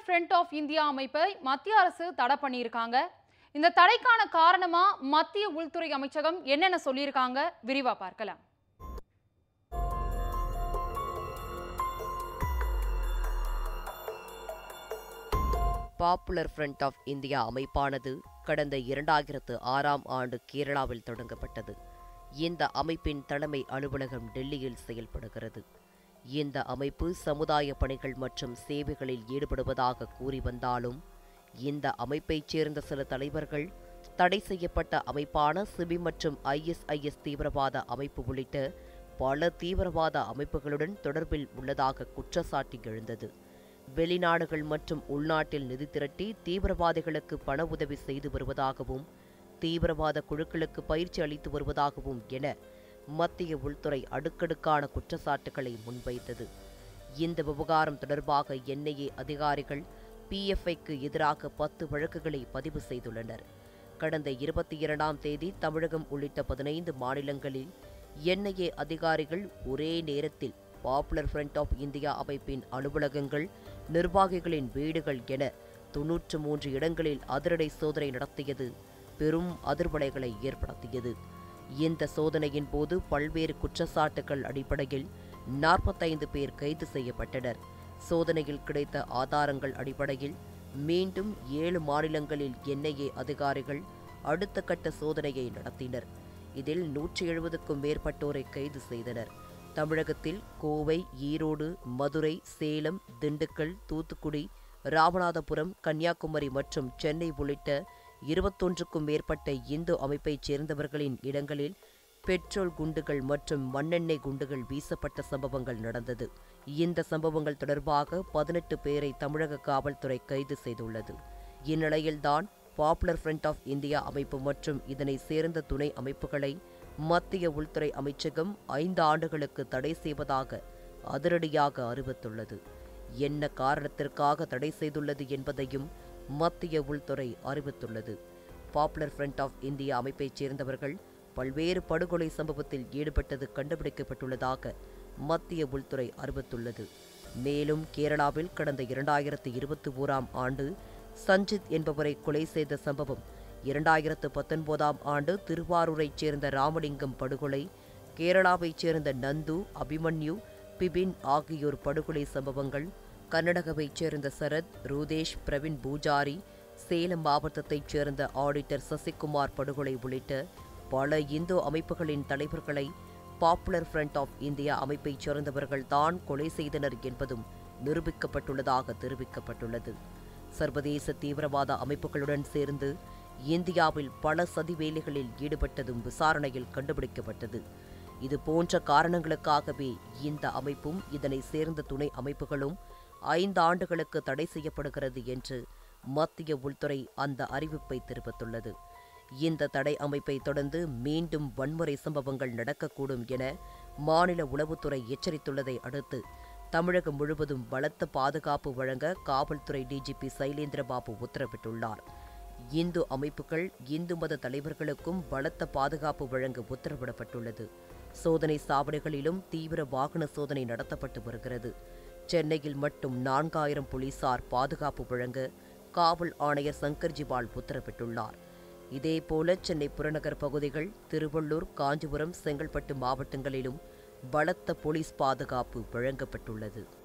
front of India அமைப்பை மத்திய அரசு தடை பண்ணியிருக்காங்க இந்த தடைக்கான காரணமா மத்திய உள்துறை அமைச்சகம் என்னென்ன சொல்லியிருக்காங்க விரிவா பார்க்கலாம் பாப்புலர் ஃப்ரண்ட் ஆஃப் இந்தியா அமைப்பானது கடந்த இரண்டாயிரத்து ஆறாம் ஆண்டு கேரளாவில் தொடங்கப்பட்டது இந்த அமைப்பின் தலைமை அலுவலகம் டெல்லியில் செயல்படுகிறது இந்த அமைப்பு சமுதாய பணிகள் மற்றும் சேவைகளில் ஈடுபடுவதாக கூறி வந்தாலும் இந்த அமைப்பைச் சேர்ந்த சில தலைவர்கள் தடை செய்யப்பட்ட அமைப்பான சிபி மற்றும் ஐஎஸ்ஐஎஸ் தீவிரவாத அமைப்பு உள்ளிட்ட பல தீவிரவாத அமைப்புகளுடன் தொடர்பில் உள்ளதாக குற்றச்சாட்டு எழுந்தது வெளிநாடுகள் மற்றும் உள்நாட்டில் நிதி திரட்டி தீவிரவாதிகளுக்கு பண உதவி செய்து வருவதாகவும் தீவிரவாத குழுக்களுக்கு பயிற்சி அளித்து வருவதாகவும் என மத்திய உள்துறை அடுக்கடுக்கான குற்றச்சாட்டுகளை முன்வைத்தது இந்த விவகாரம் தொடர்பாக என்ஐஏ அதிகாரிகள் பிஎஃப்ஐக்கு எதிராக பத்து வழக்குகளை பதிவு செய்துள்ளனர் கடந்த இருபத்தி இரண்டாம் தேதி தமிழகம் உள்ளிட்ட பதினைந்து மாநிலங்களில் என்ஐஏ அதிகாரிகள் ஒரே நேரத்தில் பாப்புலர் ஃப்ரண்ட் ஆஃப் இந்தியா அமைப்பின் அலுவலகங்கள் நிர்வாகிகளின் வீடுகள் என தொன்னூற்று மூன்று இடங்களில் அதிரடி சோதனை நடத்தியது பெரும் அதிர்வலைகளை ஏற்படுத்தியது இந்த சோதனையின் போது பல்வேறு குற்றச்சாட்டுகள் அடிப்படையில் நாற்பத்தைந்து பேர் கைது செய்யப்பட்டனர் சோதனையில் கிடைத்த ஆதாரங்கள் அடிப்படையில் மீண்டும் ஏழு மாநிலங்களில் என்ஐஏ அதிகாரிகள் அடுத்த கட்ட சோதனையை நடத்தினர் இதில் நூற்றி எழுபதுக்கும் மேற்பட்டோரை கைது செய்தனர் தமிழகத்தில் கோவை ஈரோடு மதுரை சேலம் திண்டுக்கல் தூத்துக்குடி ராமநாதபுரம் கன்னியாகுமரி மற்றும் சென்னை உள்ளிட்ட இருபத்தொன்றுக்கும் மேற்பட்ட இந்து அமைப்பைச் சேர்ந்தவர்களின் இடங்களில் பெட்ரோல் குண்டுகள் மற்றும் மண்ணெண்ணெய் குண்டுகள் வீசப்பட்ட சம்பவங்கள் நடந்தது இந்த சம்பவங்கள் தொடர்பாக பதினெட்டு பேரை தமிழக காவல்துறை கைது செய்துள்ளது இந்நிலையில்தான் பாப்புலர் ஃப்ரண்ட் ஆஃப் இந்தியா அமைப்பு மற்றும் இதனை சேர்ந்த துணை அமைப்புகளை மத்திய உள்துறை அமைச்சகம் ஐந்து ஆண்டுகளுக்கு தடை செய்வதாக அதிரடியாக அறிவித்துள்ளது என்ன காரணத்திற்காக தடை செய்துள்ளது என்பதையும் மத்திய உள்துறை அறிவித்துள்ளது பாப்புலர் ஃப்ரண்ட் ஆஃப் இந்தியா அமைப்பைச் சேர்ந்தவர்கள் பல்வேறு படுகொலை சம்பவத்தில் ஈடுபட்டது கண்டுபிடிக்கப்பட்டுள்ளதாக மத்திய உள்துறை அறிவித்துள்ளது மேலும் கேரளாவில் கடந்த இரண்டாயிரத்து இருபத்தி ஓராம் ஆண்டு சஞ்சித் என்பவரை கொலை செய்த சம்பவம் இரண்டாயிரத்து பத்தொன்பதாம் ஆண்டு திருவாரூரைச் சேர்ந்த ராமலிங்கம் படுகொலை கேரளாவைச் சேர்ந்த நந்து அபிமன்யு பிபின் ஆகியோர் படுகொலை சம்பவங்கள் கர்நாடகாவைச் சேர்ந்த சரத் ரூதேஷ் பிரவீன் பூஜாரி சேலம் மாவட்டத்தைச் சேர்ந்த ஆடிட்டர் சசிகுமார் படுகொலை உள்ளிட்ட பல இந்து அமைப்புகளின் தலைவர்களை பாப்புலர் ஃப்ரண்ட் ஆஃப் இந்தியா அமைப்பைச் சேர்ந்தவர்கள் தான் கொலை செய்தனர் என்பதும் நிரூபிக்கப்பட்டுள்ளதாக தெரிவிக்கப்பட்டுள்ளது சர்வதேச தீவிரவாத அமைப்புகளுடன் சேர்ந்து இந்தியாவில் பல சதி வேலைகளில் ஈடுபட்டதும் விசாரணையில் கண்டுபிடிக்கப்பட்டது இது போன்ற காரணங்களுக்காகவே இந்த அமைப்பும் இதனை சேர்ந்த துணை அமைப்புகளும் ஐந்து ஆண்டுகளுக்கு தடை செய்யப்படுகிறது என்று மத்திய உள்துறை அந்த அறிவிப்பை தெரிவித்துள்ளது இந்த தடை அமைப்பை தொடர்ந்து மீண்டும் வன்முறை சம்பவங்கள் நடக்கக்கூடும் என மாநில உளவுத்துறை எச்சரித்துள்ளதை அடுத்து தமிழகம் முழுவதும் பலத்த பாதுகாப்பு வழங்க காவல்துறை டிஜிபி சைலேந்திரபாபு உத்தரவிட்டுள்ளார் இந்து அமைப்புகள் இந்து மத தலைவர்களுக்கும் பலத்த பாதுகாப்பு வழங்க உத்தரவிடப்பட்டுள்ளது சோதனை சாவடிகளிலும் தீவிர வாகன சோதனை நடத்தப்பட்டு வருகிறது சென்னையில் மட்டும் நான்காயிரம் போலீசார் பாதுகாப்பு வழங்க காவல் ஆணையர் சங்கர் ஜிவால் உத்தரவிட்டுள்ளார் இதேபோல சென்னை புறநகர் பகுதிகள் திருவள்ளூர் காஞ்சிபுரம் செங்கல்பட்டு மாவட்டங்களிலும் பலத்த போலீஸ் பாதுகாப்பு வழங்கப்பட்டுள்ளது